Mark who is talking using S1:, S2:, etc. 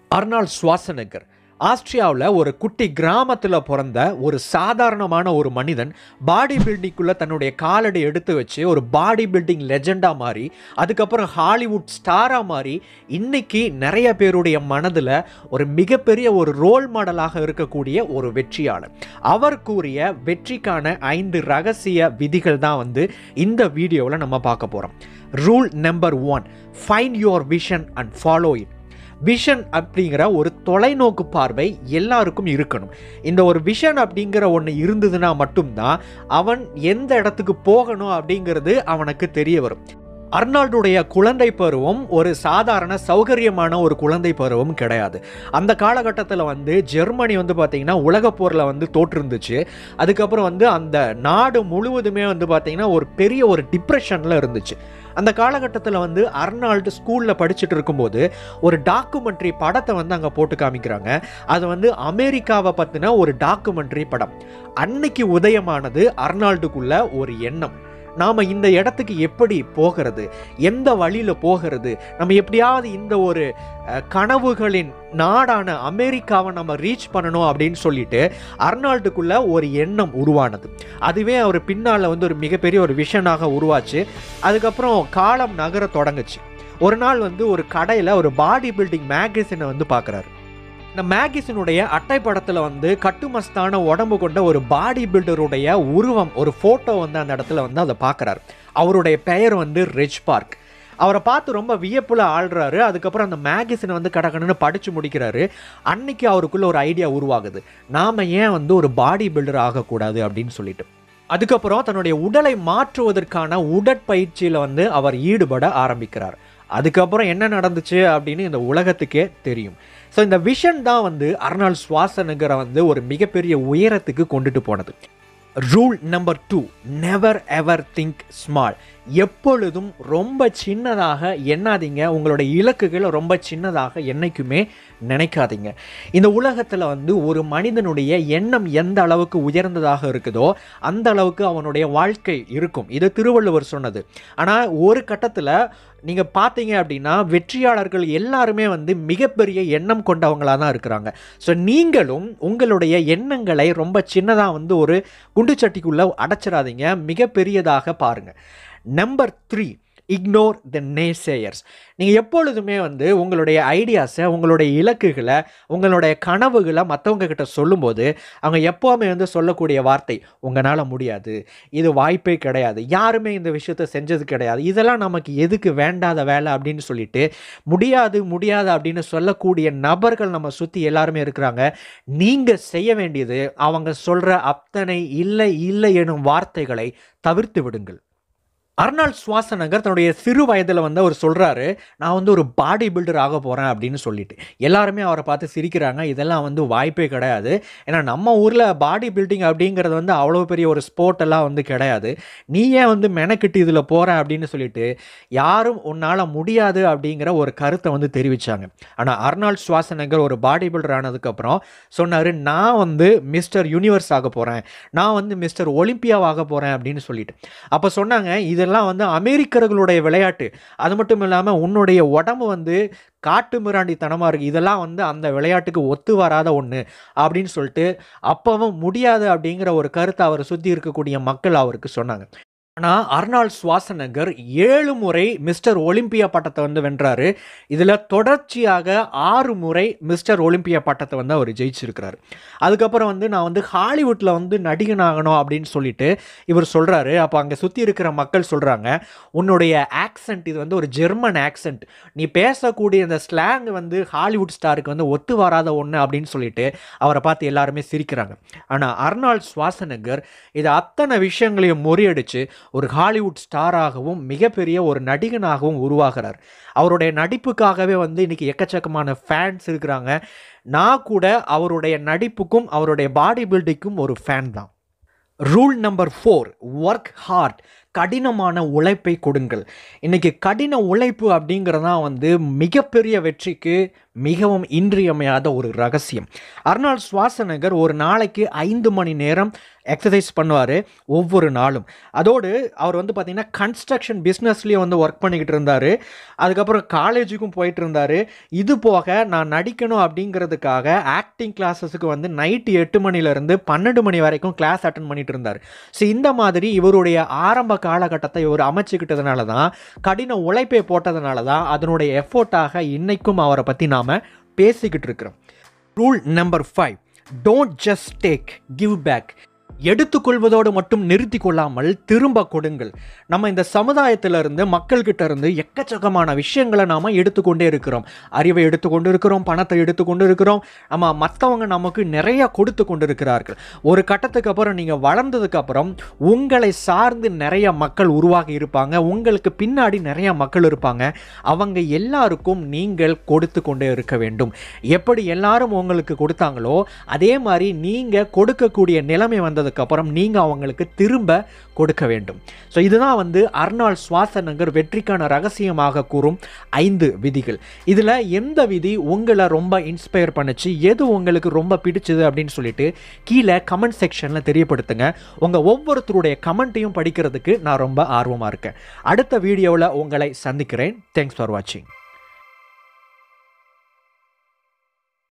S1: Arnold ஸ்வாசனகர் ஆஸ்திரியாவில் ஒரு குட்டி கிராமத்தில் பிறந்த ஒரு சாதாரணமான ஒரு மனிதன் பாடி பில்டிங்குள்ளே தன்னுடைய காலடி எடுத்து வச்சு ஒரு பாடி பில்டிங் லெஜெண்டாக மாறி அதுக்கப்புறம் ஹாலிவுட் ஸ்டாராக மாறி இன்னைக்கு நிறைய பேருடைய மனதில் ஒரு மிகப்பெரிய ஒரு ரோல் மாடலாக இருக்கக்கூடிய ஒரு வெற்றியாளர் அவர் கூறிய வெற்றிக்கான ஐந்து ரகசிய விதிகள் தான் வந்து இந்த வீடியோவில் நம்ம பார்க்க போகிறோம் rule number one find your vision and follow it vision அப்படிங்கிற ஒரு தொலைநோக்கு பார்வை எல்லாருக்கும் இருக்கணும் இந்த ஒரு விஷன் அப்படிங்கிற ஒன்று இருந்ததுன்னா மட்டும்தான் அவன் எந்த இடத்துக்கு போகணும் அப்படிங்கிறது அவனுக்கு தெரிய வரும் அர்னால்டுடைய குழந்தை பருவம் ஒரு சாதாரண சௌகரியமான ஒரு குழந்தை பருவம் கிடையாது அந்த காலகட்டத்தில் வந்து ஜெர்மனி வந்து பார்த்திங்கன்னா உலகப் போரில் வந்து தோற்றுருந்துச்சு அதுக்கப்புறம் வந்து அந்த நாடு முழுவதுமே வந்து பார்த்திங்கன்னா ஒரு பெரிய ஒரு டிப்ரெஷனில் இருந்துச்சு அந்த காலகட்டத்தில் வந்து அர்னால்டு ஸ்கூலில் படிச்சுட்டு இருக்கும்போது ஒரு டாக்குமெண்ட்ரி படத்தை வந்து அங்கே போட்டு காமிக்கிறாங்க அது வந்து அமெரிக்காவை பற்றின ஒரு டாக்குமெண்ட்ரி படம் அன்னைக்கு உதயமானது அர்னால்டுக்குள்ள ஒரு எண்ணம் நாம் இந்த இடத்துக்கு எப்படி போகிறது எந்த வழியில் போகிறது நம்ம எப்படியாவது இந்த ஒரு அஹ், கனவுகளின் நாடான அமெரிக்காவை நம்ம ரீச் பண்ணணும் அப்படின்னு சொல்லிட்டு அர்னால்டுக்குள்ள ஒரு எண்ணம் உருவானது அதுவே அவர் பின்னால் வந்து ஒரு மிகப்பெரிய ஒரு விஷனாக உருவாச்சு அதுக்கப்புறம் காலம் நகர தொடங்குச்சு ஒரு நாள் வந்து ஒரு கடையில் ஒரு பாடி பில்டிங் மேகசினை வந்து பார்க்குறாரு இந்த மேகசினுடைய அட்டைப்படத்தில் வந்து கட்டுமஸ்தான உடம்பு கொண்ட ஒரு பாடி பில்டருடைய உருவம் ஒரு ஃபோட்டோ வந்து அந்த இடத்துல வந்து அதை பார்க்குறாரு அவருடைய பெயர் வந்து ரிச் பார்க் அவரை பார்த்து ரொம்ப வியப்புல ஆள்றாரு அதுக்கப்புறம் அந்த மேகசினை வந்து கடக்கணுன்னு படித்து முடிக்கிறாரு அன்னைக்கு அவருக்குள்ள ஒரு ஐடியா உருவாகுது நாம் ஏன் வந்து ஒரு பாடி பில்டர் ஆகக்கூடாது அப்படின்னு சொல்லிட்டு அதுக்கப்புறம் தன்னுடைய உடலை மாற்றுவதற்கான உடற்பயிற்சியில் வந்து அவர் ஈடுபட ஆரம்பிக்கிறார் அதுக்கப்புறம் என்ன நடந்துச்சு அப்படின்னு இந்த உலகத்துக்கே தெரியும் ஸோ இந்த விஷன் தான் வந்து அர்னால்ட் சுவாசனகரை வந்து ஒரு மிகப்பெரிய உயரத்துக்கு கொண்டுட்டு போனது rule number two never ever think small எப்பொழுதும் ரொம்ப சின்னதாக எண்ணாதீங்க உங்களோட இலக்குகளை ரொம்ப சின்னதாக என்னைக்குமே நினைக்காதீங்க இந்த உலகத்தில் வந்து ஒரு மனிதனுடைய எண்ணம் எந்த அளவுக்கு உயர்ந்ததாக இருக்குதோ அந்த அளவுக்கு அவனுடைய வாழ்க்கை இருக்கும் இது திருவள்ளுவர் சொன்னது ஆனால் ஒரு கட்டத்தில் நீங்கள் பார்த்தீங்க அப்படின்னா வெற்றியாளர்கள் எல்லாருமே வந்து மிகப்பெரிய எண்ணம் கொண்டவங்களாக தான் இருக்கிறாங்க ஸோ நீங்களும் உங்களுடைய எண்ணங்களை ரொம்ப சின்னதாக வந்து ஒரு குண்டுச்சட்டிக்குள்ளே அடைச்சிடாதீங்க மிகப்பெரியதாக பாருங்கள் number three ignore the naysayers நீங்கள் எப்பொழுதுமே வந்து உங்களுடைய ஐடியாஸை உங்களுடைய இலக்குகளை உங்களுடைய கனவுகளை மற்றவங்க கிட்ட சொல்லும்போது அவங்க எப்போவுமே வந்து சொல்லக்கூடிய வார்த்தை உங்களால் முடியாது இது வாய்ப்பே கிடையாது யாருமே இந்த விஷயத்த செஞ்சது கிடையாது இதெல்லாம் நமக்கு எதுக்கு வேண்டாத வேலை அப்படின்னு சொல்லிட்டு முடியாது முடியாது அப்படின்னு சொல்லக்கூடிய நபர்கள் நம்ம சுற்றி எல்லாருமே இருக்கிறாங்க நீங்கள் செய்ய வேண்டியது அவங்க சொல்கிற அத்தனை இல்லை இல்லை எனும் வார்த்தைகளை தவிர்த்து விடுங்கள் அர்னால்ட் சுவாசனகர் தன்னுடைய சிறு வயதில் வந்து அவர் சொல்கிறாரு நான் வந்து ஒரு பாடி பில்டர் ஆக போகிறேன் அப்படின்னு சொல்லிட்டு எல்லாருமே அவரை பார்த்து சிரிக்கிறாங்க இதெல்லாம் வந்து வாய்ப்பே கிடையாது ஏன்னா நம்ம ஊரில் பாடி பில்டிங் அப்படிங்கிறது வந்து அவ்வளோ பெரிய ஒரு ஸ்போர்ட் எல்லாம் வந்து கிடையாது நீ ஏன் வந்து மெனக்கிட்டு இதில் போகிற அப்படின்னு சொல்லிட்டு யாரும் உன்னால் முடியாது அப்படிங்கிற ஒரு கருத்தை வந்து தெரிவித்தாங்க ஆனால் அர்னால்ட் சுவாசனகர் ஒரு பாடி பில்டர் ஆனதுக்கப்புறம் சொன்னார் நான் வந்து மிஸ்டர் யூனிவர்ஸ் ஆக போகிறேன் நான் வந்து மிஸ்டர் ஒலிம்பியாவாக போகிறேன் அப்படின்னு சொல்லிட்டு அப்போ சொன்னாங்க இதெல்லாம் வந்து அமெரிக்கர்களுடைய விளையாட்டு அது மட்டும் இல்லாமல் உன்னுடைய உடம்பு வந்து காட்டு மிராண்டித்தனமாக இருக்குது இதெல்லாம் வந்து அந்த விளையாட்டுக்கு ஒத்து வராத ஒன்று அப்படின்னு சொல்லிட்டு அப்பவும் முடியாது அப்படிங்கிற ஒரு கருத்தை அவரை சுற்றி இருக்கக்கூடிய மக்கள் அவருக்கு சொன்னாங்க ஆனால் அர்னால்ட் சுவாசனகர் ஏழு முறை மிஸ்டர் ஒலிம்பியா பட்டத்தை வந்து வென்றாரு இதில் தொடர்ச்சியாக ஆறு முறை மிஸ்டர் ஒலிம்பியா பட்டத்தை வந்து அவர் ஜெயிச்சிருக்கிறாரு அதுக்கப்புறம் வந்து நான் வந்து ஹாலிவுட்டில் வந்து நடிகன் ஆகணும் அப்படின்னு சொல்லிட்டு இவர் சொல்கிறாரு அப்போ அங்கே சுற்றி இருக்கிற மக்கள் சொல்கிறாங்க உன்னுடைய ஆக்சென்ட் இது வந்து ஒரு ஜெர்மன் ஆக்சென்ட் நீ பேசக்கூடிய இந்த ஸ்லாங் வந்து ஹாலிவுட் ஸ்டாருக்கு வந்து ஒத்து வராத ஒன்று அப்படின்னு சொல்லிட்டு அவரை பார்த்து எல்லாருமே சிரிக்கிறாங்க ஆனால் அர்னால்ட் சுவாசனகர் இது அத்தனை விஷயங்களையும் முறியடிச்சு ஒரு ஹாலிவுட் ஸ்டாராகவும் மிகப்பெரிய ஒரு நடிகனாகவும் உருவாகிறார் அவருடைய நடிப்புக்காகவே வந்து இன்னைக்கு எக்கச்சக்கமான ஃபேன்ஸ் இருக்கிறாங்க நான் கூட அவருடைய நடிப்புக்கும் அவருடைய பாடி பில்டிங்க்கும் ஒரு ஃபேன் தான் rule number four work hard கடினமான உழைப்பை கொடுங்கள் இன்னைக்கு கடின உழைப்பு அப்படிங்கிறது தான் வந்து மிகப்பெரிய வெற்றிக்கு மிகவும் இன்றியமையாத ஒரு ரகசியம் அர்னால்ட் சுவாசநகர் ஒரு நாளைக்கு ஐந்து மணி நேரம் எக்ஸசைஸ் பண்ணுவார் ஒவ்வொரு நாளும் அதோடு அவர் வந்து பார்த்திங்கன்னா கன்ஸ்ட்ரக்ஷன் பிஸ்னஸ்லேயும் வந்து ஒர்க் பண்ணிக்கிட்டு இருந்தார் அதுக்கப்புறம் காலேஜுக்கும் போயிட்டு இருந்தார் இது போக நான் நடிக்கணும் அப்படிங்கிறதுக்காக ஆக்டிங் கிளாஸஸுக்கு வந்து நைட்டு எட்டு மணிலேருந்து பன்னெண்டு மணி வரைக்கும் கிளாஸ் அட்டன் பண்ணிட்டு இருந்தார் ஸோ இந்த மாதிரி இவருடைய ஆரம்ப காலகட்டத்தை இவர் அமைச்சுக்கிட்டதுனால தான் கடின உழைப்பை போட்டதுனால தான் அதனுடைய எஃபோர்ட்டாக இன்னைக்கும் அவரை பற்றி நாம் பேசிக்கிட்டு இருக்கிறோம் rule number five don't just take give back எடுத்துக்கொள்வதோடு மட்டும் நிறுத்தி கொள்ளாமல் திரும்ப கொடுங்கள் நம்ம இந்த சமுதாயத்திலிருந்து மக்கள்கிட்ட இருந்து எக்கச்சக்கமான விஷயங்களை நாம் எடுத்துக்கொண்டே இருக்கிறோம் அறிவை எடுத்துக்கொண்டு இருக்கிறோம் பணத்தை எடுத்துக்கொண்டு இருக்கிறோம் நம்ம மற்றவங்க நமக்கு நிறைய கொடுத்து கொண்டு இருக்கிறார்கள் ஒரு கட்டத்துக்கு அப்புறம் நீங்கள் வளர்ந்ததுக்கு அப்புறம் உங்களை சார்ந்து நிறைய மக்கள் உருவாகி இருப்பாங்க உங்களுக்கு பின்னாடி நிறைய மக்கள் இருப்பாங்க அவங்க எல்லாருக்கும் நீங்கள் கொடுத்து கொண்டே இருக்க வேண்டும் எப்படி எல்லாரும் உங்களுக்கு கொடுத்தாங்களோ அதே மாதிரி நீங்கள் கொடுக்கக்கூடிய நிலைமை வந்ததுக்கப்புறம் நீங்கள் அவங்களுக்கு திரும்ப கொடுக்க வேண்டும் ஸோ இதுதான் வந்து அர்னால் சுவாசநகர் வெற்றிக்கான ரகசியமாக கூறும் ஐந்து விதிகள் இதில் எந்த விதி உங்களை ரொம்ப இன்ஸ்பயர் பண்ணுச்சு எது உங்களுக்கு ரொம்ப பிடிச்சது அப்படின்னு சொல்லிட்டு கீழே கமெண்ட் செக்ஷனில் தெரியப்படுத்துங்க உங்கள் ஒவ்வொருத்தருடைய கமெண்ட்டையும் படிக்கிறதுக்கு நான் ரொம்ப ஆர்வமாக இருக்கேன் அடுத்த வீடியோவில் உங்களை சந்திக்கிறேன் தேங்க்ஸ் ஃபார் வாட்சிங்